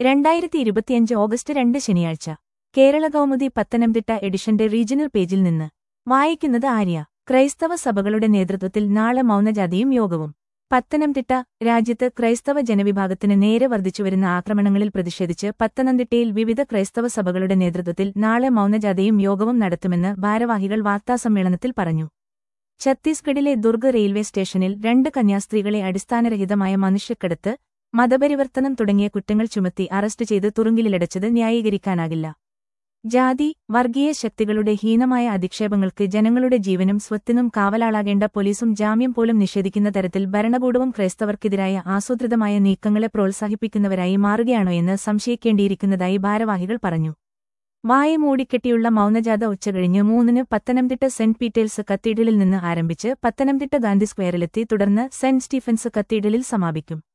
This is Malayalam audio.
രണ്ടായിരത്തി ഇരുപത്തിയഞ്ച് ഓഗസ്റ്റ് രണ്ട് ശനിയാഴ്ച കേരള കൗമുദി പത്തനംതിട്ട എഡിഷന്റെ റീജിയണൽ പേജിൽ നിന്ന് വായിക്കുന്നത് ആര്യ ക്രൈസ്തവ സഭകളുടെ നേതൃത്വത്തിൽ നാളെ മൗനജാതിയും യോഗവും പത്തനംതിട്ട രാജ്യത്ത് ക്രൈസ്തവ ജനവിഭാഗത്തിന് നേരെ വർദ്ധിച്ചുവരുന്ന ആക്രമണങ്ങളിൽ പ്രതിഷേധിച്ച് പത്തനംതിട്ടയിൽ വിവിധ ക്രൈസ്തവ സഭകളുടെ നേതൃത്വത്തിൽ നാളെ മൗനജാഥയും യോഗവും നടത്തുമെന്ന് ഭാരവാഹികൾ വാർത്താസമ്മേളനത്തിൽ പറഞ്ഞു ഛത്തീസ്ഗഡിലെ ദുർഗ് റെയിൽവേ സ്റ്റേഷനിൽ രണ്ട് കന്യാസ്ത്രീകളെ അടിസ്ഥാനരഹിതമായ മനുഷ്യക്കടത്ത് മതപരിവർത്തനം തുടങ്ങിയ കുറ്റങ്ങൾ ചുമത്തി അറസ്റ്റ് ചെയ്ത് തുറുങ്കിലിലടച്ചത് ന്യായീകരിക്കാനാകില്ല ജാതി വർഗീയ ശക്തികളുടെ ഹീനമായ അധിക്ഷേപങ്ങൾക്ക് ജനങ്ങളുടെ ജീവനും സ്വത്തിനും കാവലാളാകേണ്ട പോലീസും ജാമ്യം പോലും നിഷേധിക്കുന്ന തരത്തിൽ ഭരണകൂടവും ക്രൈസ്തവർക്കെതിരായ ആസൂത്രിതമായ നീക്കങ്ങളെ പ്രോത്സാഹിപ്പിക്കുന്നവരായി മാറുകയാണോ എന്ന് സംശയിക്കേണ്ടിയിരിക്കുന്നതായി ഭാരവാഹികൾ പറഞ്ഞു വായ മൂടിക്കെട്ടിയുള്ള മൗനജാഥ ഉച്ചകഴിഞ്ഞ് മൂന്നിന് പത്തനംതിട്ട സെന്റ് പീറ്റേഴ്സ് കത്തീഡ്രലിൽ നിന്ന് ആരംഭിച്ച് പത്തനംതിട്ട ഗാന്ധി സ്ക്വയറിലെത്തി തുടർന്ന് സെന്റ് സ്റ്റീഫൻസ് കത്തീഡ്രലിൽ സമാപിക്കും